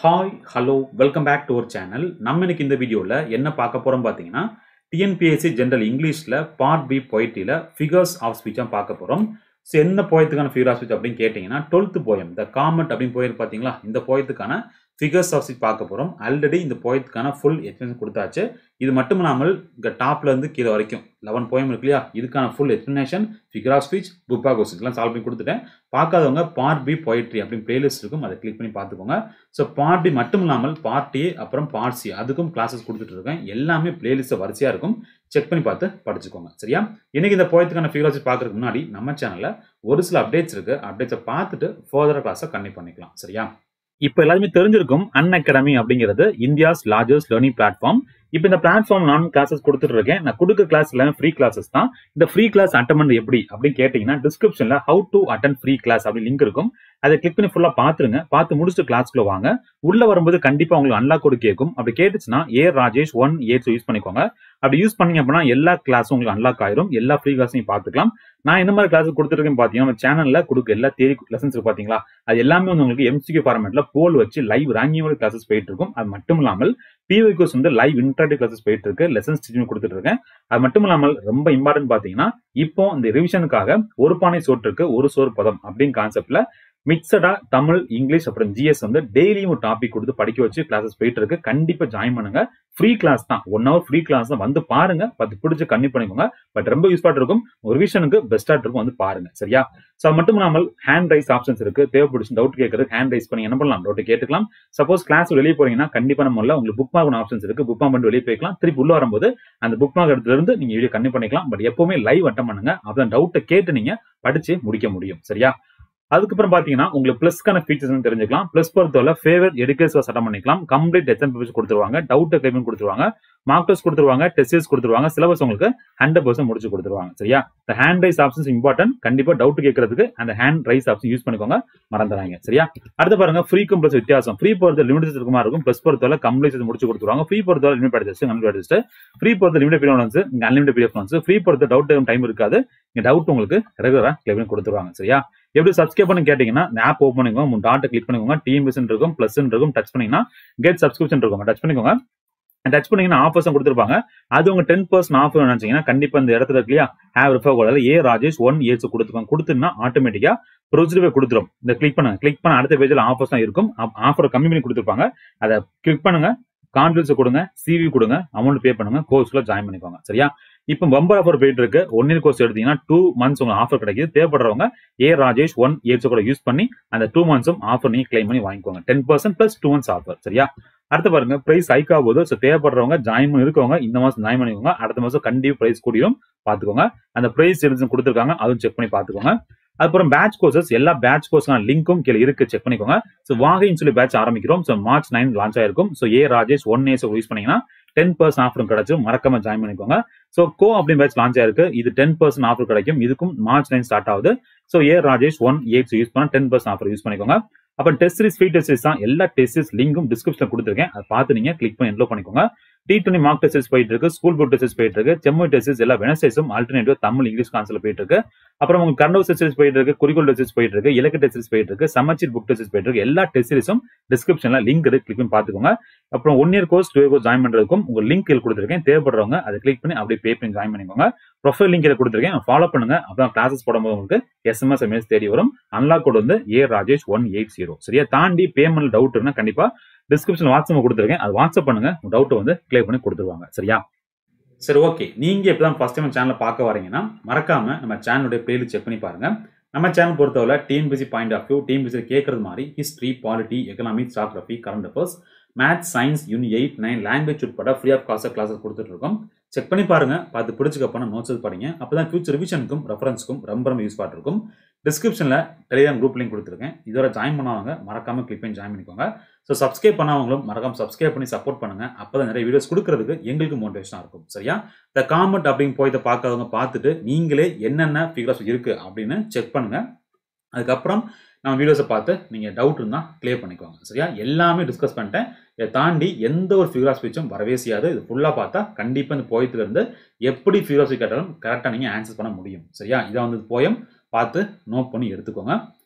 hi hello welcome back to our channel நம்ம இன்னைக்கு இந்த வீடியோவில் என்ன பார்க்க போகிறோம் பார்த்தீங்கன்னா டிஎன்பிஎஸ்சி ஜென்ரல் இங்கிலீஷில் பார்ட் பி பொயிட்டியில் ஃபிகர்ஸ் ஆஃப் ஸ்பீச்சாக பார்க்க போகிறோம் ஸோ என்ன போயத்துக்கான ஃபிகர் ஆஃப் ஸ்பீச் அப்படின்னு கேட்டிங்கன்னா டுவெல்த் போயம் த காமெண்ட் அப்படின்னு போயிரு பார்த்தீங்களா இந்த போயத்துக்கான ஃபிகர்ஸ் ஆஃப் ஸ்பீச் பார்க்க போகிறோம் ஆல்ரெடி இந்த போயத்துக்கான ஃபுல் எக்ஸ்பிளேஷன் கொடுத்தாச்சு இது மட்டும் இல்லாமல் இங்கே டாப்லேருந்து கீழே வரைக்கும் லெவன் போயம் இருக்கு இல்லையா இதுக்கான full explanation figure of speech book of question எல்லாம் சால்வ் பண்ணி கொடுத்துட்டேன் பார்க்காதவங்க பார்ட் பி பொயிட்ரி அப்படின்னு பிளேலிஸ்ட் இருக்கும் அதை கிளிக் பண்ணி பார்த்துக்கோங்க ஸோ பார்ட் பி மட்டும் இல்லாமல் பார்ட் ஏ அப்புறம் பார்ட் சி அதுக்கும் கிளாஸஸ் கொடுத்துட்டு இருக்கேன் எல்லாமே பிளேலிஸ்ட் வரிசையாக இருக்கும் செக் பண்ணி பார்த்து படிச்சுக்கோங்க சரியா இன்னைக்கு இந்த போயத்துக்கான ஃபிகர் ஆஃப் பார்க்கறதுக்கு முன்னாடி நம்ம சேனலில் ஒரு சில அப்டேட்ஸ் இருக்கு அப்டேட்ஸை பார்த்துட்டு ஃபர்தர் கிளாஸை கண்டிப்பாக பண்ணிக்கலாம் சரியா இப்போ எல்லாருமே தெரிஞ்சிருக்கும் அன் அகாடமி அப்படிங்கிறது இந்தியாஸ் லார்ஜஸ்ட் லேர்னிங் பிளாட்ஃபார்ம் இப்போ இந்த பிளாட்ஃபார்ம் நான் கிளாஸஸ் கொடுத்துட்டு இருக்கேன் நான் கொடுக்க கிளாஸ் எல்லாமே ஃப்ரீ கிளாஸஸ் தான் இந்த ஃப்ரீ கிளாஸ் அட்டன் பண்ண எப்படி அப்படின்னு கேட்டீங்கன்னா டிஸ்கிரிப்ஷன்ல how to attend free class அப்படி லிங்க் இருக்கும் அதை கிளிக் பண்ணி ஃபுல்லா பாத்துருங்க பார்த்து முடிச்சுட்டு கிளாஸ்க்குள்ள வாங்க உள்ள வரும்போது கண்டிப்பா உங்களுக்கு அன்லாக் கோடு கேட்கும் அப்படி கேட்டுச்சுன்னா A Rajesh one eights use பண்ணிக்கோங்க அப்படி யூஸ் பண்ணீங்க அப்படின்னா எல்லா கிளாஸும் உங்களுக்கு அன்லாக் ஆயிரும் எல்லா ஃப்ரீ கிளாஸையும் பார்த்துக்கலாம் நான் என்ன மாதிரி கிளாஸ் கொடுத்துருக்கேன் பார்த்தீங்கன்னா நம்ம சேனல்ல கொடுக்க எல்லா தேரி லெசன்ஸ் பாத்தீங்களா அது எல்லாமே வந்து உங்களுக்கு எம்சிக்யூ ஃபார்மேட்ல போல் வச்சு லைவ் ரேங்கிங் கிளாஸஸ் போயிட்டு இருக்கும் அது மட்டும் இல்லாமல் பிவிகோஸ் வந்து லைவ் இன்டர்டிவ் கிளாஸஸ் போயிட்டு இருக்கு லெசன்ஸ் டீச்சிங் கொடுத்துட்டு இருக்கேன் அது மட்டும் இல்லாமல் ரொம்ப இம்பார்ட்டன்ட் பாத்தீங்கன்னா இப்போ இந்த ரிவிஷனுக்காக ஒரு பானை சோற்றுக்கு ஒரு சோறு பதம் அப்படின்னு கான்செப்ட்ல மிக்சடா தமிழ் இங்கிலீஷ் அப்புறம் ஜிஎஸ் வந்து டெய்லியும் ஒரு டாபிக் கொடுத்து படிக்க வச்சு கிளாஸஸ் போயிட்டு இருக்கு கண்டிப்பா ஜாயின் பண்ணுங்க ஃப்ரீ கிளாஸ் தான் ஒன் ஹவர் ஃப்ரீ கிளாஸ் தான் வந்து பாருங்க பத்து பிடிச்சி கண்ணி பண்ணிக்கோங்க பட் ரொம்ப யூஸ்ஃபுல்லா இருக்கும் ஒரு விஷனுக்கு பெஸ்டா இருக்கும் வந்து பாருங்க சரியா ஸோ அது மட்டும் இல்லாமல் ஹேண்ட் ரைஸ் ஆப்ஷன்ஸ் இருக்கு தேவைப்படுச்சு டவுட் கேட்கறது ஹேண்ட் ரைஸ் பண்ணி என்ன பண்ணலாம் டவுட் கேட்டுக்கலாம் சப்போஸ் கிளாஸ் வெளியே போறீங்கன்னா கண்டிப்பா நம்ம உங்களுக்கு புக் மார்க் ஆப்ஷன்ஸ் இருக்கு புக் மார்க் பண்ணி வெளியே போய்க்கலாம் திருப்பி உள்ள வரும்போது அந்த புக் மார்க் இடத்துல இருந்து நீங்க வீடியோ கண்ணி பண்ணிக்கலாம் பட் எப்பவுமே லைவ் அட்டன் பண்ணுங்க அப்பதான் டவுட்டை கேட்டு நீங்க படிச்சு முடிக்க முடியும் சரியா அதுக்கப்புறம் பாத்தீங்கன்னா உங்களுக்கு பிளஸ்க்கான ஃபீச்சர்ஸ் தெரிஞ்சுக்கலாம் பிளஸ் பொறுத்தவரை ஃபேவரட் எடுக்கேஸ் அட்டன் பண்ணிக்கலாம் கம்ப்ளீட் எக்ஸாம் பேப்பர்ஸ் கொடுத்துருவாங்க டவுட் கிளைம் கொடுத்துருவாங்க மார்க் டெஸ்ட் கொடுத்துருவாங்க டெஸ்ட் கொடுத்துருவாங்க சிலபஸ் உங்களுக்கு ஹண்ட்ரட் பர்சன்ட் முடிச்சு கொடுத்துருவாங்க சரியா இந்த ஹேண்ட் ரைஸ் ஆப்ஷன்ஸ் இம்பார்ட்டன்ட் கண்டிப்பா டவுட் கேட்கறதுக்கு அந்த ஹேண்ட் ரைஸ் ஆப்ஷன் யூஸ் பண்ணிக்கோங்க மறந்துடாங்க சரியா அடுத்து பாருங்க ஃப்ரீக்கும் பிளஸ் வித்தியாசம் ஃப்ரீ பொறுத்த லிமிட் இருக்குமா இருக்கும் பிளஸ் பொறுத்தவரை கம்ப்ளீட் முடிச்சு கொடுத்துருவாங்க ஃப்ரீ பொறுத்தவரை limit test unlimit test free பொறுத்த லிமிட் பீரியட் வந்து இங்க அன்லிமிட் பீரியட் வந்து ஃப்ரீ பொறுத்த டவுட் டைம் இருக்காது இங்க டவுட் உங்களுக்கு ரெகுலரா கிளியர் பண்ணி கொடுத்துருவாங்க சரியா எப்படி சப்ஸ்கிரைப் பண்ணி கேட்டீங்கன்னா ஆப் ஓப்பன் பண்ணிக்கோங்க மூணு டாட்டை கிளிக் பண்ணிக்கோங்க டிஎம்பிஎஸ் இருக்கும் பிளஸ் இருக்கும் டச் பண்ணீங்கன்னா கெட் சப்ஸ்கிரிப்ஷன் இருக்கும் டச் பண்ணிக்கோங்க டச் பண்ணீங்கன்னா ஆஃபர்ஸ் கொடுத்துருப்பாங்க அது உங்க டென் பர்சன்ட் ஆஃப் நினைச்சீங்கன்னா கண்டிப்பா இந்த இடத்துல இருக்கு இல்லையா ஹேவ் ரிஃபர் கூட ஏ ராஜேஷ் ஒன் இயர்ஸ் கொடுத்துருக்கோம் கொடுத்துன்னா ஆட்டோமேட்டிக்கா ப்ரொசீஜர் கொடுத்துரும் இந்த கிளிக் பண்ணுங்க கிளிக் பண்ண அடுத்த பேஜில் ஆஃபர்ஸ் தான் இருக்கும் ஆஃபர் கம்மி பண்ணி கொடுத்துருப்பாங்க அதை கிளிக் பண்ணுங்க கான்ஃபிடன்ஸ் கொடுங்க சிவி கொடுங்க அமௌண்ட் பே பண்ணுங்க கோர்ஸ்ல ஜாயின் பண்ணிக்கோங்க சரியா இப்போ பம்பர் ஆஃபர் போயிட்டு இருக்கு ஒன் இயர் கோர்ஸ் எடுத்தீங்கன்னா டூ மந்த்ஸ் உங்களுக்கு ஆஃபர் கிடைக்குது தேவைப்படுறவங்க ஏ ராஜேஷ் ஒன் இயர்ஸ் கூட யூஸ் பண்ணி அந்த டூ மந்த்ஸும் ஆஃபர் நீங்க கிளைம் பண்ணி வாங்கிக்கோங்க ten percent plus two months offer சரியா அடுத்து பாருங்க பிரைஸ் ஹைக் ஆகுது ஸோ தேவைப்படுறவங்க ஜாயின் பண்ணி இருக்கவங்க இந்த மாசம் ஜாயின் பண்ணிக்கோங்க அடுத்த மாசம் கண்டிப்பா பிரைஸ் கூடியும் பாத்துக்கோங்க அந்த பிரைஸ் எழுதி கொடுத்துருக்காங்க அதுவும் செக் பண்ணி பாத்துக்கோங்க அதுக்கப்புறம் பேட்ச் கோர்சஸ் எல்லா பேட்ச் கோர்ஸ்க்கான லிங்க்கும் கீழே இருக்கு செக் பண்ணிக்கோங்க ஸோ வாகைன்னு சொல்லி பேட்ச் ஆரம்பிக்கிறோம் ஸோ மார்ச் நைன் லான்ச் ஆயிருக்கும் so A Rajesh one eights use பண்ணீங்கன்னா டென் பர்சன்ட் ஆஃபரும் கிடைச்சும் மறக்காம ஜாயின் பண்ணிக்கோங்க ஸோ கோ அப்படின்னு பேட்ச் லான்ச் ஆயிருக்கு இது டென் பர்சன்ட் ஆஃபர் கிடைக்கும் இதுக்கும் மார்ச் நைன் ஸ்டார்ட் ஆகுது so A Rajesh one eights use பண்ணா டென் பர்சன்ட் ஆஃபர் யூஸ் பண்ணிக்கோங்க அப்போ test series free test series தான் எல்லா டெஸ்ட் சீரிஸ் லிங்கும் டிஸ்கிரிப்ஷன் கொடுத்துருக்கேன் அதை பார்த்து நீங்க கிளிக் பண்ணி என்லோ பண்ணிக்கோங்க டி டுவெண்டி மார்க் டெஸ்ட் போயிட்டு இருக்கு ஸ்கூல் புக் டெஸ்ட் போயிட்டு இருக்கு செம்மொழி டெஸ்ட் எல்லா வெனஸ்டேஸும் ஆல்டர்னேட்டிவ் தமிழ் இங்கிலீஷ் கான்சல் போயிட்டு இருக்கு அப்புறம் உங்களுக்கு கர்னவ் டெஸ்ட் போயிட்டு இருக்கு குறிக்கோள் டெஸ்ட் போயிட்டு இருக்கு இலக்கு டெஸ்ட் போயிட்டு இருக்கு சமச்சீர் புக் டெஸ்ட் போயிட்டு இருக்கு எல்லா டெஸ்ட் சீரிஸும் டிஸ்கிரிப்ஷன்ல லிங்க் இருக்கு கிளிக் பண்ணி பாத்துக்கோங்க அப்புறம் one year course two year course join பண்றதுக்கும் உங்க லிங்க் கொடுத்துருக்கேன் தேவைப்படுறவங்க அதை கிளிக் பண்ணி அப்படியே பே பண்ணி ஜாயின் பண்ணிக்கோங்க ப்ரொஃபைல் லிங்க் கொடுத்துருக்கேன் ஃபாலோ பண்ணுங்க அப்புறம் கிளாஸஸ் போடும்போது உங்களுக்கு எஸ்எம்எஸ் எம்எஸ் தேடி வரும் அன்லாக் கோட் வந்து A Rajesh one eight zero சரியா தாண்டி பேமெண்ட் டவுட் இருந்தா கண்டிப்பா டிஸ்கிரிப்ஷன் வாட்ஸ்அப் கொடுத்துருக்கேன் அது வாட்ஸ்அப் பண்ணுங்க டவுட் வந்து கிளியர் பண்ணி கொடுத்துருவாங்க சரியா சரி ஓகே நீங்க இப்பதான் ஃபர்ஸ்ட் டைம் சேனலை பார்க்க வரீங்கன்னா மறக்காம நம்ம சேனலுடைய பிளேலிஸ்ட் செக் பண்ணி பாருங்க நம்ம சேனல் பொறுத்தவரை TNPSC point of view TNPSC கேட்கறது மாதிரி history polity economics geography current affairs maths science unit eight nine language உட்பட ஃப்ரீ ஆஃப் காஸ்ட் கிளாஸஸ் கொடுத்துட்டு இருக்கோம் செக் பண்ணி பாருங்க பார்த்து பிடிச்சிக்கப்பன நோட்ஸ் படிங்க அப்பதான் ஃபியூச்சர் ரிவிஷனுக்கும் ரெஃபரன்ஸ்க்கும் ரொம்ப ரொம்ப யூஸ் இருக்கும் டிஸ்கிரிப்ஷனில் டெலிகிராம் குரூப் லிங்க் கொடுத்துருக்கேன் இதோட ஜாயின் பண்ணாதவங்க மறக்காம கிளிக் பண்ணி ஜாயின் பண்ணிக்கோங்க ஸோ சப்ஸ்கிரைப் பண்ணாதவங்களும் மறக்காம சப்ஸ்கிரைப் பண்ணி சப்போர்ட் பண்ணுங்க அப்போ தான் நிறைய வீடியோஸ் கொடுக்கறதுக்கு எங்களுக்கு மோட்டிவேஷனாக இருக்கும் சரியா இந்த காமெண்ட் அப்படின்னு போய் இதை பார்க்காதவங்க பார்த்துட்டு நீங்களே என்னென்ன ஃபிகர்ஸ் இருக்கு அப்படின்னு செக் பண்ணுங்க அதுக்கப்புறம் நம்ம வீடியோஸை பார்த்து நீங்கள் டவுட் இருந்தால் கிளியர் பண்ணிக்கோங்க சரியா எல்லாமே டிஸ்கஸ் பண்ணிட்டேன் இதை தாண்டி எந்த ஒரு ஃபிகர் ஸ்பீச்சும் வரவே செய்யாது இது ஃபுல்லாக பார்த்தா கண்டிப்பாக இந்த போயத்துலேருந்து எப்படி ஃபிகர் ஸ்பீச் கேட்டாலும் கரெக்டாக நீங்கள் ஆன்சர் பண்ண முடியும் சரியா இதை வந்து போயம் பார்த்து நோட் பண்ணி எடுத்துக்கோங்க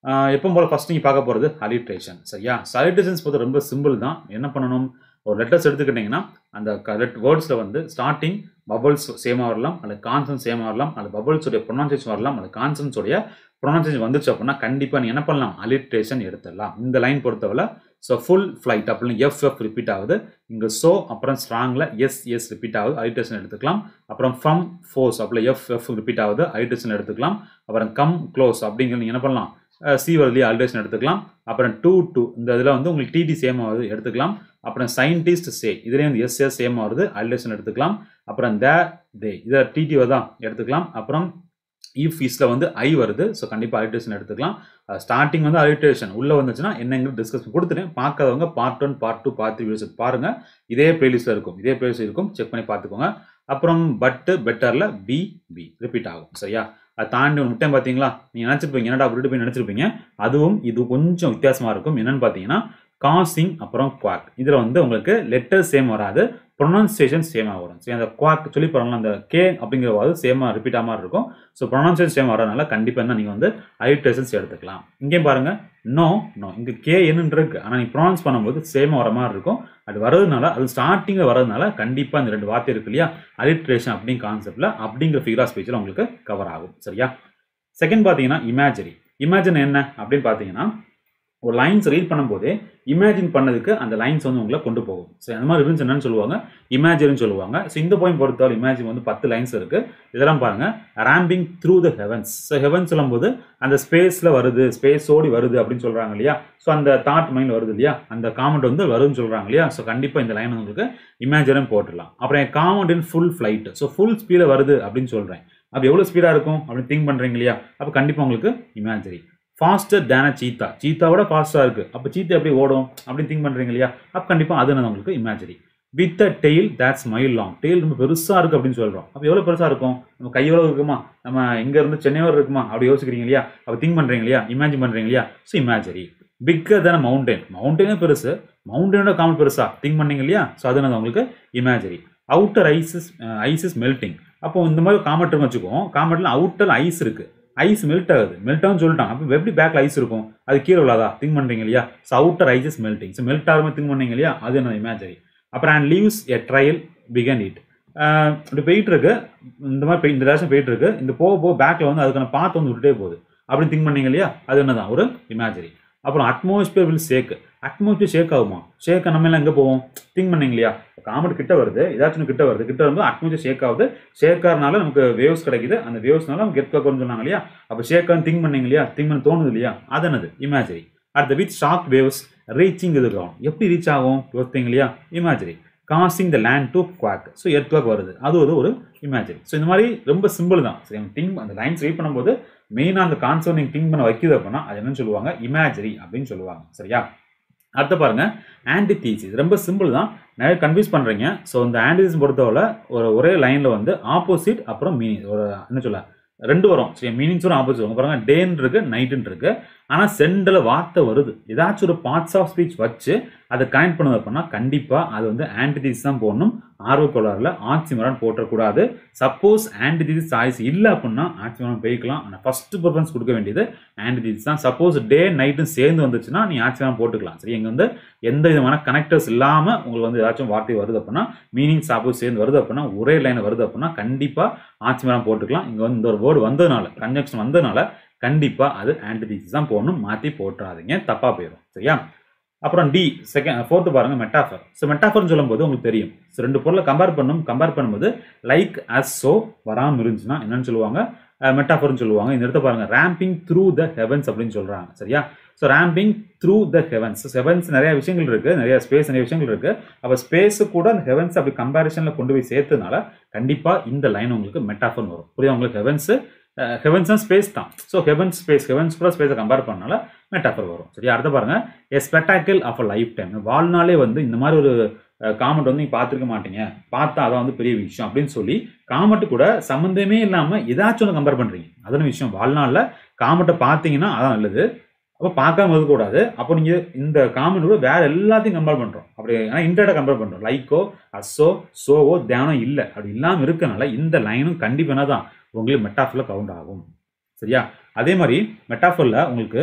எப்போ போல் ஃபஸ்ட் நீங்கள் பார்க்க போகிறது அலிட்ரேஷன் சரியா அலிட்ரேஷன்ஸ் பொறுத்த ரொம்ப சிம்பிள் தான் என்ன பண்ணணும் ஒரு லெட்டர்ஸ் எடுத்துக்கிட்டிங்கன்னா அந்த கரெக்ட் வேர்ட்ஸில் வந்து ஸ்டார்டிங் பபுள்ஸ் சேமாக வரலாம் அல்லது கான்சன்ட் சேமாக வரலாம் அல்லது பபுள்ஸுடைய ப்ரொனன்சியேஷன் வரலாம் அல்லது கான்சன்ஸோடைய ப்ரொனன்சியேஷன் வந்துச்சு அப்படின்னா கண்டிப்பாக நீ என்ன பண்ணலாம் அலிட்ரேஷன் எடுத்துடலாம் இந்த லைன் பொறுத்தவரை ஸோ ஃபுல் ஃப்ளைட் அப்படின்னு எஃப் எஃப் ரிப்பீட் ஆகுது இங்கே ஸோ அப்புறம் ஸ்ட்ராங்கில் எஸ் எஸ் ரிப்பீட் ஆகுது அலிட்ரேஷன் எடுத்துக்கலாம் அப்புறம் ஃப்ரம் ஃபோர்ஸ் அப்படி எஃப் எஃப் ரிப்பீட் ஆகுது அலிட்ரேஷன் எடுத்துக்கலாம் அப்புறம் கம் க்ளோஸ் அப்படிங்கிறது நீங்கள் என்ன பண்ணலாம் சி வருதுலேயே அல்ட்ரேஷன் எடுத்துக்கலாம் அப்புறம் டூ டூ இந்த இதில் வந்து உங்களுக்கு டிடி சேம் ஆகுது எடுத்துக்கலாம் அப்புறம் சயின்டிஸ்ட் சே இதுலேயும் வந்து எஸ்எஸ் சேம் வருது அல்ட்ரேஷன் எடுத்துக்கலாம் அப்புறம் த தே இதை டிடி தான் எடுத்துக்கலாம் அப்புறம் இஃப் இஸில் வந்து ஐ வருது ஸோ கண்டிப்பாக அலிட்ரேஷன் எடுத்துக்கலாம் ஸ்டார்டிங் வந்து அலிட்ரேஷன் உள்ளே வந்துச்சுன்னா என்னங்கிறது டிஸ்கஸ் கொடுத்துட்டேன் பார்க்காதவங்க part one part two part three videos பாருங்கள் இதே பிளேலிஸ்ட்டில் இருக்கும் இதே பிளேலிஸ்ட் இருக்கும் செக் பண்ணி பார்த்துக்கோங்க அப்புறம் பட்டு பெட்டரில் பி பி ரிப்பீட் ஆகும் சரியா அதை தாண்டி ஒரு முட்டையும் பார்த்தீங்களா நீங்கள் நினச்சிருப்பீங்க என்னடா அப்படி போய் நினச்சிருப்பீங்க அதுவும் இது கொஞ்சம் வித்தியாசமாக இருக்கும் என்னென்னு பார்த்தீங்கன்னா காசிங் அப்புறம் குவாக் இதில் வந்து உங்களுக்கு லெட்டர் சேம் வராது ப்ரொனன்சியேஷன் சேமாக வரும் சரி அந்த குவாக் சொல்லி போகிறாங்களா அந்த கே அப்படிங்கிறது சேமாக ரிப்பீட் ஆகாமல் இருக்கும் ஸோ ப்ரொனன்சியேஷன் சேம் வரதுனால கண்டிப்பாக என்ன நீங்கள் வந்து ஐட்ரேஷன்ஸ் எடுத்துக்கலாம் இங்கேயும் பாருங்கள் நோ நோ இங்கே கே என்னன்னு இருக்கு ஆனால் நீ ப்ரொனவுன்ஸ் பண்ணும்போது சேமாக வர மாதிரி இருக்கும் அது வரதுனால அது ஸ்டார்டிங்கில் வரதுனால கண்டிப்பாக இந்த ரெண்டு வார்த்தை இருக்கு இல்லையா அலிட்ரேஷன் அப்படிங்கிற கான்செப்டில் அப்படிங்கிற ஃபிகர் ஸ்பீச்சில் உங்களுக்கு கவர் ஆகும் சரியா செகண்ட் பார்த்தீங்கன்னா இமேஜரி இமேஜின் என்ன அப்படின்னு பார்த்தீங்கன்னா ஒரு லைன்ஸ் ரீட் பண்ணும்போதே இமேஜின் பண்ணதுக்கு அந்த லைன்ஸ் வந்து உங்களை கொண்டு போகும் ஸோ அந்த மாதிரி இருந்துச்சு என்னன்னு சொல்லுவாங்க இமேஜின்னு சொல்லுவாங்க ஸோ இந்த பாயிண்ட் பொறுத்தவரை இமேஜின் வந்து பத்து லைன்ஸ் இருக்கு இதெல்லாம் பாருங்க ramping through the heavens so heavens சொல்லும்போது அந்த ஸ்பேஸில் வருது ஸ்பேஸ் ஓடி வருது அப்படின்னு சொல்கிறாங்க இல்லையா ஸோ அந்த தாட் மைண்ட் வருது இல்லையா அந்த காமெண்ட் வந்து வருதுன்னு சொல்கிறாங்க இல்லையா ஸோ கண்டிப்பாக இந்த லைன் உங்களுக்கு இமேஜினும் போட்டுடலாம் அப்புறம் comet in full flight so full ஸ்பீடில் வருது அப்படின்னு சொல்கிறேன் அப்போ எவ்வளோ ஸ்பீடாக இருக்கும் அப்படின்னு திங்க் பண்ணுறீங்க இல்லையா அப்போ கண்டிப்பாக உங்களுக்கு இமேஜரி ஃபாஸ்டர் தேன சீத்தா சீத்தாவோட ஃபாஸ்ட்டாக இருக்குது அப்போ சீத்தா எப்படி ஓடும் அப்படின்னு திங்க் பண்ணுறீங்க இல்லையா அப்போ கண்டிப்பாக அது நான் உங்களுக்கு imagery with a tail that's mile long tail ரொம்ப பெருசாக இருக்குது அப்படின்னு சொல்கிறோம் அப்போ எவ்வளோ பெருசாக இருக்கும் நம்ம கையோட இருக்குமா நம்ம இங்கேருந்து சென்னையோட இருக்குமா அப்படி யோசிக்கிறீங்க இல்லையா அப்போ திங்க் பண்ணுறீங்க இல்லையா இமேஜின் பண்ணுறீங்க இல்லையா ஸோ இமேஜரி பிக்கர் தான மவுண்டன் மவுண்டனே பெருசு மவுண்டனோட காமல் பெருசா திங்க் பண்ணீங்க இல்லையா ஸோ அது நான் உங்களுக்கு imagery outer ices ice is melting அப்போ இந்த மாதிரி காமெட்னு வச்சுக்குவோம் காமெட்டில் அவுட்டர் ஐஸ் இருக்குது ஐஸ் மெல்ட் ஆகுது மெல்ட் ஆகுன்னு சொல்லிட்டான் அப்போ எப்படி பேக்கில் ஐஸ் இருக்கும் அது கீழே உள்ளதா திங்க் பண்ணுறீங்க இல்லையா so outer ice is melting so melt ஆகாம திங்க் பண்ணீங்க இல்லையா அது என்ன இமேஜரி அப்புறம் அண்ட் லீவ்ஸ் எ ட்ரையல் பிகன் இட் இப்படி போயிட்டு இருக்கு இந்த மாதிரி போய் இந்த டேரக்ஷன் போயிட்டு இருக்கு இந்த போக போக பேக்கில் வந்து அதுக்கான பாத்து வந்து விட்டுட்டே போகுது அப்படின்னு திங்க் பண்ணீங்க இல்லையா அது என்னதான் ஒரு இமேஜரி அப்புறம் atmosphere will shake atmosphere shake ஆகுமா ஷேக் நம்ம எல்லாம் எங்கே போவோம் திங்க் பண்ணீங்க இல்லையா காமெடி கிட்ட வருது ஏதாச்சும் கிட்ட வருது கிட்ட வந்து அட்மாஸ்பியர் ஷேக் ஆகுது ஷேக் ஆகிறனால நமக்கு வேவ்ஸ் கிடைக்குது அந்த வேவ்ஸ்னால நமக்கு எர்த் வரும்னு சொன்னாங்க இல்லையா அப்போ ஷேக் ஆகும் திங்க் பண்ணீங்க இல்லையா திங்க் பண்ண தோணுது இல்லையா அது என்னது இமேஜரி அடுத்த வித் ஷாக் வேவ்ஸ் ரீச்சிங் இது கிரவுண்ட் எப்படி ரீச் ஆகும் யோசித்தீங்க இல்லையா imagery causing the land to quake so earthquake வருது அது ஒரு ஒரு இமேஜின் ஸோ இந்த மாதிரி ரொம்ப சிம்பிள் தான் சரி திங்க் அந்த லைன்ஸ் ரீட் பண்ணும்போது மெயினாக அந்த கான்செப்ட் நீங்கள் திங்க் பண்ண வைக்குது அப்படின்னா அது என்னன்னு சொல்லுவாங்க இமேஜரி அப்படின்னு சொல்லுவாங்க சரியா அடுத்து பாருங்க ஆன்டிதீசிஸ் ரொம்ப சிம்பிள் தான் நிறைய கன்ஃபியூஸ் பண்ணுறீங்க ஸோ இந்த ஆன்டிதீஸ் பொறுத்தவரை ஒரு ஒரே லைனில் வந்து ஆப்போசிட் அப்புறம் மீனிங் ஒரு என்ன சொல்ல ரெண்டு வரும் சரி மீனிங்ஸ் வரும் ஆப்போசிட் வரும் பாருங்க டேன்னு இருக்கு நைட்டுன்னு இருக்கு ஆனால் சென்டரில் வார்த்தை வருது ஏதாச்சும் ஒரு பார்ட்ஸ் ஆஃப் ஸ்பீச் வச்சு அதை கனெக்ட் பண்ணுது அப்படின்னா கண்டிப்பாக அது வந்து ஆன்டிதீஸ் தான் போடணும் ஆர்வக்கோளாறில் ஆக்சிமரான் போட்டக்கூடாது சப்போஸ் ஆன்டிதீஸ் சாய்ஸ் இல்லை அப்படின்னா ஆக்சிமரான் போய்க்கலாம் ஆனால் ஃபஸ்ட்டு ப்ரிஃபரன்ஸ் கொடுக்க வேண்டியது ஆன்டிதீஸ் தான் சப்போஸ் டே நைட்டும் சேர்ந்து வந்துச்சுன்னா நீ ஆக்சிமரான் போட்டுக்கலாம் சரி இங்கே வந்து எந்த விதமான கனெக்டர்ஸ் இல்லாமல் உங்களுக்கு வந்து ஏதாச்சும் வார்த்தை வருது அப்படின்னா மீனிங் சப்போஸ் சேர்ந்து வருது அப்படின்னா ஒரே லைன் வருது அப்படின்னா கண்டிப்பாக ஆக்சிமரான் போட்டுக்கலாம் இங்கே வந்து இந்த ஒரு வேர்டு வந்ததுனால கன்ஜெக்ஷன் வந்ததுனால கண்டிப்பாக அது ஆன்டிதீசிஸ் தான் போடணும் மாற்றி போட்டுறாதீங்க தப்பாக போயிடும் சரியா அப்புறம் டி செகண்ட் ஃபோர்த்து பாருங்க மெட்டாஃபர் ஸோ மெட்டாஃபர்னு சொல்லும்போது உங்களுக்கு தெரியும் ஸோ ரெண்டு பொருளை கம்பேர் பண்ணும் கம்பேர் பண்ணும்போது லைக் அஸ் ஸோ வராமல் இருந்துச்சுன்னா என்னன்னு சொல்லுவாங்க மெட்டாஃபர்னு சொல்லுவாங்க இந்த இடத்த பாருங்க ரேம்பிங் த்ரூ த ஹெவன்ஸ் அப்படின்னு சொல்றாங்க சரியா so ramping through the heavens heavens நிறைய விஷயங்கள் இருக்கு நிறைய ஸ்பேஸ் நிறைய விஷயங்கள் இருக்கு அப்போ ஸ்பேஸு கூட அந்த ஹெவன்ஸ் அப்படி கம்பேரிசனில் கொண்டு போய் சேர்த்ததுனால கண்டிப்பாக இந்த லைன் உங்களுக்கு மெட்டாஃபர்னு வரும் புரியுது உங்களுக்கு ஹெவன்ஸு ஹெவன்ஸ் தான் ஸ்பேஸ் தான் ஸோ ஹெவன் ஸ்பேஸ் ஹெவன்ஸ் கூட ஸ்பேஸை கம்பேர் பண்ணனால மெட்டாஃபர் வரும் சரி அடுத்த பாருங்க a spectacle of a lifetime வாழ்நாளே வந்து இந்த மாதிரி ஒரு காமெண்ட் வந்து நீங்கள் பார்த்துருக்க மாட்டீங்க பார்த்தா அதான் வந்து பெரிய விஷயம் அப்படின்னு சொல்லி காமெண்ட் கூட சம்மந்தமே இல்லாமல் ஏதாச்சும் ஒன்று கம்பேர் பண்ணுறீங்க அதான விஷயம் வாழ்நாளில் காமெண்ட்டை பார்த்தீங்கன்னா அதான் நல்லது அப்போ பார்க்காம இருக்கக்கூடாது அப்போ நீங்கள் இந்த காமெண்ட் கூட வேற எல்லாத்தையும் கம்பேர் பண்ணுறோம் அப்படி ஏன்னா இன்டர்டாக கம்பேர் பண்ணுறோம் லைக்கோ அஸ்ஸோ சோவோ தியானம் இல்லை அப்படி இல்லாமல் இருக்கனால இந்த லைனும் கண்டிப்பாக தான் உங்களுக்கு மெட்டாஃபரில் கவுண்ட் ஆகும் சரியா அதே மாதிரி மெட்டாஃபரில் உங்களுக்கு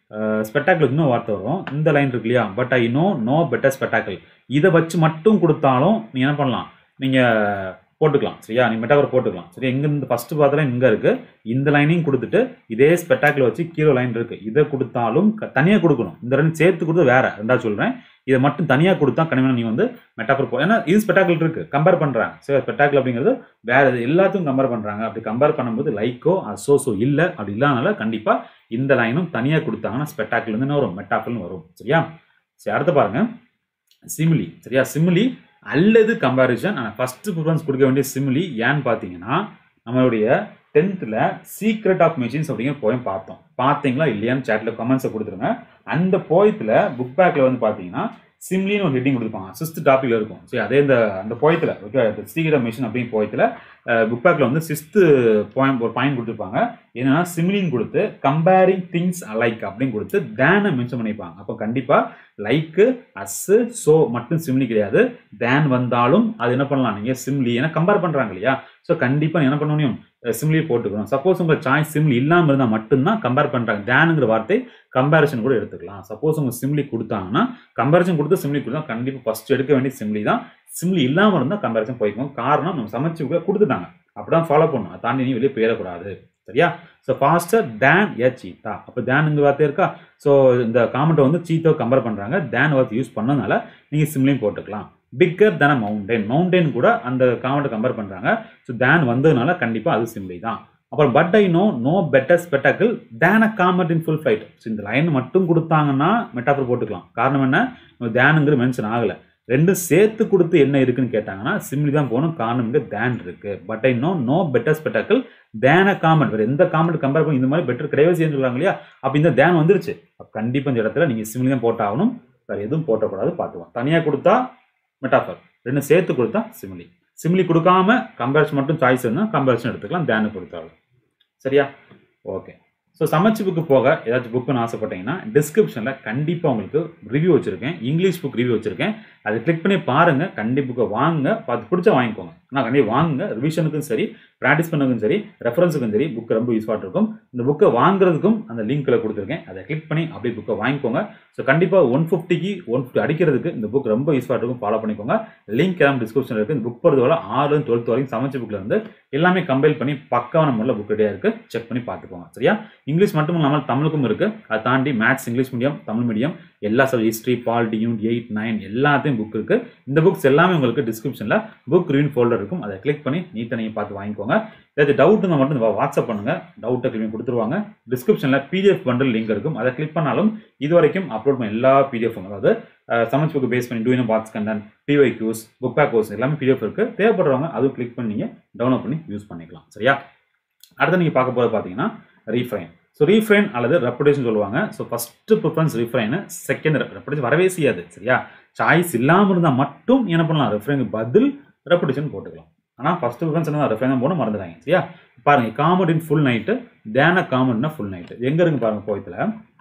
ஸ்பெட்டாக்கிள் இன்னும் வார்த்தை வரும் இந்த லைன் இருக்கு இல்லையா but I know no better spectacle இதை வச்சு மட்டும் கொடுத்தாலும் நீங்கள் என்ன பண்ணலாம் நீங்கள் போட்டுக்கலாம் சரியா நீ மெட்டாவர் போட்டுக்கலாம் சரியா இங்கேருந்து ஃபஸ்ட்டு பார்த்தலாம் இங்கே இருக்குது இந்த லைனையும் கொடுத்துட்டு இதே ஸ்பெட்டாக்கில் வச்சு கீழே லைன் இருக்குது இதை கொடுத்தாலும் தனியாக கொடுக்கணும் இந்த ரெண்டு சேர்த்து கொடுத்து வேற ரெண்டாவது சொல்கிறேன் இதை மட்டும் தனியாக கொடுத்தா கண்டிப்பாக நீ வந்து மெட்டாஃபர் போ ஏன்னா இது ஸ்பெட்டாக்கிள் இருக்குது கம்பேர் பண்ணுறாங்க சரி ஸ்பெட்டாக்கிள் அப்படிங்கிறது வேற இது எல்லாத்தையும் கம்பேர் பண்ணுறாங்க அப்படி கம்பேர் பண்ணும்போது லைக்கோ அசோஸோ இல்லை அப்படி இல்லாதனால கண்டிப்பாக இந்த லைனும் தனியாக கொடுத்தாங்கன்னா ஸ்பெட்டாக்கிள் வந்து என்ன வரும் மெட்டாஃபிள்னு வரும் சரியா சரி அடுத்து பாருங்க சிமிலி சரியா சிமிலி அல்லது கம்பேரிசன் ஆனால் ஃபஸ்ட்டு ப்ரிஃபரன்ஸ் கொடுக்க வேண்டிய சிமிலி ஏன்னு பார்த்தீங்கன்னா நம்மளுடைய டென்த்தில் சீக்ரெட் ஆஃப் மெஷின்ஸ் அப்படிங்கிற போயம் பார்த்தோம் பார்த்தீங்களா இல்லையான்னு சேட்டில் கமெண்ட்ஸை கொடுத்துருங்க அந்த போயத்தில் புக் பேக்கில் வந்து பார்த்தீங்கன்னா சிம்லின்னு ஒரு ஹெட்டிங் கொடுப்பாங்க சிஸ்த் டாப்பிக்கில் இருக்கும் சரி அதே இந்த அந்த போயத்தில் ஓகே சீக்ரெட் ஆஃப் மெஷின் அப்படிங்கிற போயத்தில் புக் பேக்கில் வந்து சிஸ்த்து பாயிண்ட் ஒரு பாயிண்ட் கொடுத்துருப்பாங்க என்னன்னா சிமிலின் கொடுத்து கம்பேரிங் திங்ஸ் அலைக் அப்படின்னு கொடுத்து தேனை மென்ஷன் பண்ணியிருப்பாங்க அப்போ கண்டிப்பாக லைக்கு அஸ்ஸு ஸோ மட்டும் சிம்லி கிடையாது தேன் வந்தாலும் அது என்ன பண்ணலாம் நீங்கள் சிம்லி ஏன்னா கம்பேர் பண்ணுறாங்க இல்லையா ஸோ கண்டிப்பாக என்ன பண்ண முடியும் சிம்லி போட்டுக்கணும் சப்போஸ் உங்கள் சாய்ஸ் சிம்லி இல்லாமல் இருந்தால் மட்டும்தான் கம்பேர் பண்ணுறாங்க தேனுங்கிற வார்த்தை கம்பேரிசன் கூட எடுத்துக்கலாம் சப்போஸ் உங்கள் சிம்லி கொடுத்தாங்கன்னா கம்பேரிசன் கொடுத்து சிம்லி கொடுத்தா கண்டிப்பாக ஃபஸ்ட் எடுக்க வேண்டிய சிம்லி தான் சிம்லி இல்லாமல் இருந்தால் கம்பேரிசன் போய்க்கும் காரணம் நம்ம சமைச்சு கொடுத்துட்டாங்க அப்படிதான் ஃபாலோ பண்ணணும் அதை தாண்டி நீ வெளியே போயிடக்கூடாது சரியா ஸோ ஃபாஸ்டர் தேன் ஏ சீத்தா அப்போ தேனுங்க வார்த்தை இருக்கா ஸோ இந்த காமெண்ட்டை வந்து சீத்தோ கம்பேர் பண்ணுறாங்க தேன் வார்த்தை யூஸ் பண்ணதுனால நீங்கள் சிம்லையும் போட்டுக்கலாம் பிக்கர் தேன் மவுண்டைன் மவுண்டைன் கூட அந்த காமெண்ட்டை கம்பேர் பண்ணுறாங்க ஸோ தேன் வந்ததுனால கண்டிப்பாக அது சிம்லி தான் அப்புறம் but I know no better spectacle than a comet in full flight so இந்த லைன் மட்டும் கொடுத்தாங்கன்னா மெட்டாஃபர் போட்டுக்கலாம் காரணம் என்ன தேனுங்கிற மென்ஷன் ஆகலை ரெண்டும் சேர்த்து கொடுத்து என்ன இருக்குன்னு கேட்டாங்கன்னா சிம்லி தான் போகணும் காரணம் இங்கே தேன் இருக்கு but I know no better spectacle than comet வேறு எந்த காமெண்ட் கம்பேர் பண்ணி இந்த மாதிரி பெட்டர் கிடையவே செய்யு சொல்கிறாங்க இல்லையா அப்போ இந்த தேன் வந்துருச்சு அப்போ கண்டிப்பாக இந்த இடத்துல நீங்கள் சிம்லி தான் போட்டாகணும் வேறு எதுவும் போட்டக்கூடாது பார்த்துக்கலாம் தனியாக கொடுத்தா மெட்டாஃபர் ரெண்டும் சேர்த்து கொடுத்தா சிமிலி சிமிலி கொடுக்காம கம்பேரிசன் மட்டும் சாய்ஸ் இருந்தால் கம்பேரிசன் எடுத்துக்கலாம் தேனு கொடுத்தாலும் சரியா ஓகே ஸோ சமைச்சு புக்கு போக ஏதாச்சும் புக்குன்னு ஆசைப்பட்டீங்கன்னா டிஸ்கிரிப்ஷனில் கண்டிப்பாக உங்களுக்கு ரிவ்யூ வச்சுருக்கேன் இங்கிலீஷ் புக் ரிவ்யூ வச்சுருக்கேன் அதை கிளிக் பண்ணி பாருங்கள் கண்டிப்பாக புக்கை வாங்க பார்த்து பிடிச்சா வாங்கிக்கோங்க ஆனால் கண்டிப்பாக வாங்குங்க ரிவிஷனுக்கும் சரி ப்ராக்டிஸ் பண்ணதுக்கும் சரி ரெஃபரன்ஸுக்கும் சரி புக் ரொம்ப யூஸ்ஃபாக இருக்கும் இந்த புக்கை வாங்குறதுக்கும் அந்த லிங்க்கில் கொடுத்துருக்கேன் அதை கிளிக் பண்ணி அப்படியே புக்கை வாங்கிக்கோங்க ஸோ கண்டிப்பாக ஒன் ஃபிஃப்டிக்கு ஒன் ஃபிஃப்டி அடிக்கிறதுக்கு இந்த புக் ரொம்ப யூஸ்ஃபாக இருக்கும் ஃபாலோ பண்ணிக்கோங்க லிங்க் எல்லாம் டிஸ்கிரிப்ஷனில் இருக்குது இந்த புக் பொறுத்தவரை ஆறு டுவெல்த் வரைக்கும் சமைச்ச புக்கில் வந்து எல்லாமே கம்பைல் பண்ணி பக்காவான முறையில் புக் ரெடியாக இருக்குது செக் பண்ணி பார்த்துக்கோங்க சரியா இங்கிலீஷ் மட்டும் இல்லாமல் தமிழுக்கும் இருக்குது அதை தாண்டி maths English medium Tamil medium எல்லா sub history polity unit eight nine எல்லாத்தையும் புக் இருக்குது இந்த புக்ஸ் எல்லாமே உங்களுக்கு டிஸ்கிரிப்ஷனில் புக் ரிவின் ஃபோல்டர் இருக்கும் அதை கிளிக் பண்ணி நீட்டாக நீங்கள் பார்த்து வாங்கிக்கோங்க ஏதாச்சும் டவுட் இருந்தால் மட்டும் வாட்ஸ்அப் பண்ணுங்கள் டவுட்டை கிளிக் கொடுத்துருவாங்க டிஸ்கிரிப்ஷனில் பிடிஎஃப் பண்டில் லிங்க் இருக்கும் அதை கிளிக் பண்ணாலும் இது வரைக்கும் அப்லோட் பண்ண எல்லா பிடிஎஃப் அதாவது சமச் புக்கு பேஸ் பண்ணி டூயின் பாக்ஸ் கண்டன் PYQs book back course எல்லாமே பிடிஎஃப் இருக்குது தேவைப்படுறவங்க அதுவும் கிளிக் பண்ணி நீங்கள் டவுன்லோட் பண்ணி யூஸ் பண்ணிக்கலாம் சரியா அடுத்து நீங்கள் பார்க்க போகிறது பார்த்தீங்கன்னா ரீஃப்ரைன் ஸோ ரீஃப்ரைன் அல்லது ரெப்புடேஷன் சொல்லுவாங்க so first preference refrain second repetition வரவே செய்யாது சரியா சாய்ஸ் இல்லாமல் இருந்தால் மட்டும் என்ன பண்ணலாம் ரெஃப்ரைனுக்கு பதில் ரெப்புடேஷன் போட்டுக்கலாம் ஆனால் ஃபஸ்ட்டு ப்ரிஃபரன்ஸ் என்ன ரெஃப்ரைன் தான் போன மறந்துடாங்க சரியா பாருங்க காமெண்ட் இன் ஃபுல் நைட்டு தேன காமெண்ட்னா ஃபுல் நைட்டு எங்கே இருக்கு பாருங்க போயத்தில்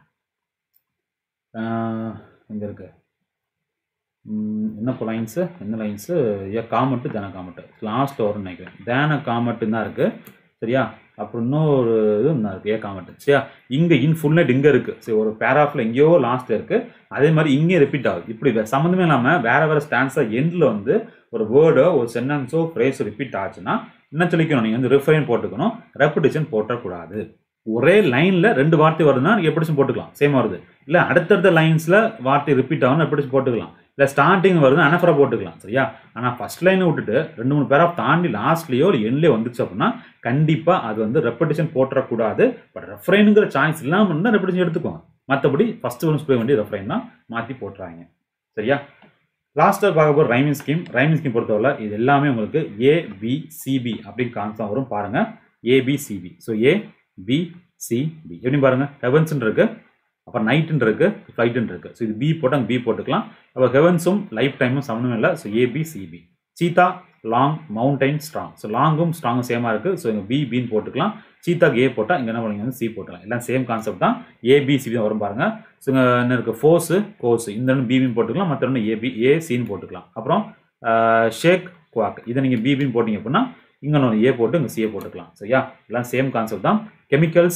எங்கே இருக்கு என்ன இப்போ லைன்ஸு என்ன lines a comet than a comet லாஸ்ட்டில் வரும்னு நினைக்கிறேன் தேன காமெண்ட்டு தான் இருக்குது சரியா அப்புறம் இன்னொரு இது தான் இருக்குது ஏ காமெண்ட் சரியா இங்கே இன் ஃபுல் நைட் இங்கே இருக்குது சரி ஒரு பேராஃபில் எங்கேயோ லாஸ்ட்டில் இருக்குது அதே மாதிரி இங்கேயும் ரிப்பீட் ஆகுது இப்படி சம்மந்தமே இல்லாமல் வேறு வேறு ஸ்டான்ஸாக எண்டில் வந்து ஒரு வேர்டோ ஒரு சென்டென்ஸோ ஃப்ரேஸோ ரிப்பீட் ஆச்சுன்னா என்ன சொல்லிக்கணும் நீங்கள் வந்து ரிஃபைன் போட்டுக்கணும் ரெப்புடேஷன் போட்டக்கூடாது ஒரே லைனில் ரெண்டு வார்த்தை வருதுன்னா ரெப்புடேஷன் போட்டுக்கலாம் சேம் வருது இல்லை அடுத்தடுத்த லைன்ஸில் வார்த்தை ரிப்பீட் ஆகணும் ரெப்புடேஷன் போட்டுக்கலாம் இல்லை ஸ்டார்டிங் வருது அனஃபரா போட்டுக்கலாம் சரியா ஆனால் ஃபர்ஸ்ட் லைனை விட்டுட்டு ரெண்டு மூணு பேராக தாண்டி லாஸ்ட்லேயோ இல்லை எண்ட்லேயோ வந்துச்சு அப்படின்னா கண்டிப்பாக அது வந்து ரெப்படேஷன் போட்டுறக்கூடாது பட் ரெஃப்ரைனுங்கிற சாய்ஸ் இல்லாமல் இருந்தால் ரெப்படேஷன் எடுத்துக்கோங்க மற்றபடி ஃபஸ்ட்டு ஒன்று ஸ்ப்ரே வேண்டிய ரெஃப்ரைன் தான் மாற்றி போட்டுறாங்க சரியா லாஸ்ட்டாக பார்க்க போகிற ரைமிங் ஸ்கீம் ரைமிங் ஸ்கீம் பொறுத்தவரை இது எல்லாமே உங்களுக்கு ஏபிசிபி அப்படின்னு கான்சம் வரும் பாருங்கள் A B C B so A B C B எப்படி பாருங்கள் ஹெவன்ஸ்ன்னு இருக்கு அப்புறம் நைட்டுன்னு இருக்கு ஃப்ளைட்டுன்னு இருக்கு ஸோ இது பி போட்டால் பி போட்டுக்கலாம் அப்போ ஹெவன்ஸும் லைஃப் டைமும் சம்மந்தம் இல்லை ஸோ ஏபி சிபி சீதா லாங் மவுண்டைன் ஸ்ட்ராங் ஸோ லாங்கும் ஸ்ட்ராங்கும் சேமாக இருக்குது ஸோ இங்கே பி பின்னு போட்டுக்கலாம் சீத்தாக்கு ஏ போட்டால் இங்கே என்ன பண்ணுங்க வந்து சி போட்டுக்கலாம் எல்லாம் சேம் கான்செப்ட் தான் ஏபிசிபி தான் வரும் பாருங்கள் ஸோ இங்கே என்ன இருக்குது ஃபோர்ஸு கோர்ஸ் இந்த ரெண்டு பிபின்னு போட்டுக்கலாம் மற்ற ரெண்டு ஏபி ஏ சின்னு போட்டுக்கலாம் அப்புறம் ஷேக் குவாக் இதை நீங்கள் பிபின்னு போட்டிங்க அப்படின்னா இங்கே ஒன்று ஏ போட்டு இங்கே சிஏ போட்டுக்கலாம் சரியா எல்லாம் சேம் கான்செப்ட் தான் கெமிக்கல்ஸ்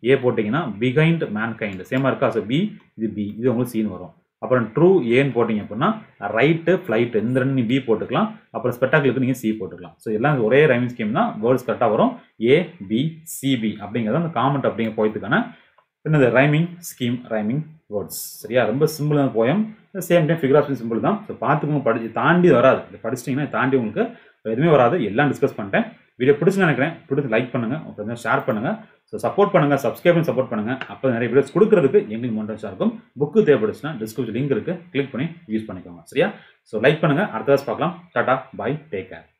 ஏ போட்டிங்கன்னா பிஹைண்ட் மேன்கைண்ட் சேமாக இருக்கா ஸோ பி இது பி இது உங்களுக்கு சீன் வரும் அப்புறம் ட்ரூ ஏன்னு போட்டிங்க அப்படின்னா ரைட்டு ஃப்ளைட் இந்த ரெண்டு நீ பி போட்டுக்கலாம் அப்புறம் ஸ்பெட்டாக்கிளுக்கு நீங்கள் சி போட்டுக்கலாம் ஸோ எல்லாம் ஒரே ரைமிங் ஸ்கீம் தான் வேர்ட்ஸ் கரெக்டாக வரும் ஏ பி சிபி அப்படிங்கிறது அந்த காமெண்ட் அப்படிங்கிற போயத்துக்கான என்னது ரைமிங் ஸ்கீம் ரைமிங் வேர்ட்ஸ் சரியா ரொம்ப சிம்பிளான poem same time figure of simple தான் ஸோ பார்த்துக்கோங்க படிச்சு தாண்டி வராது இதை படிச்சிட்டிங்கன்னா தாண்டி உங்களுக்கு எதுவுமே வராது எல்லாம் டிஸ்கஸ் பண்ணிட்டேன் வீடியோ பிடிச்சு நினைக்கிறேன் பிடிச்சி லைக் பண்ணுங்கள் உங்கள் ஷேர் பண்ணுங்கள் ஸோ சப்போர்ட் பண்ணுங்கள் சப்ஸ்கிரைப் பண்ணி சப்போர்ட் பண்ணுங்கள் அப்போ நிறைய வீடியோஸ் கொடுக்குறதுக்கு எங்களுக்கு மோட்டன்ஸாக இருக்கும் புக்கு தேவைப்படுச்சுன்னா டிஸ்கிரிப்ஷன் லிங்க் இருக்குது கிளிக் பண்ணி யூஸ் பண்ணிக்கோங்க சரியா ஸோ லைக் பண்ணுங்கள் அடுத்த பார்க்கலாம் டாட்டா பை டேக் கேர்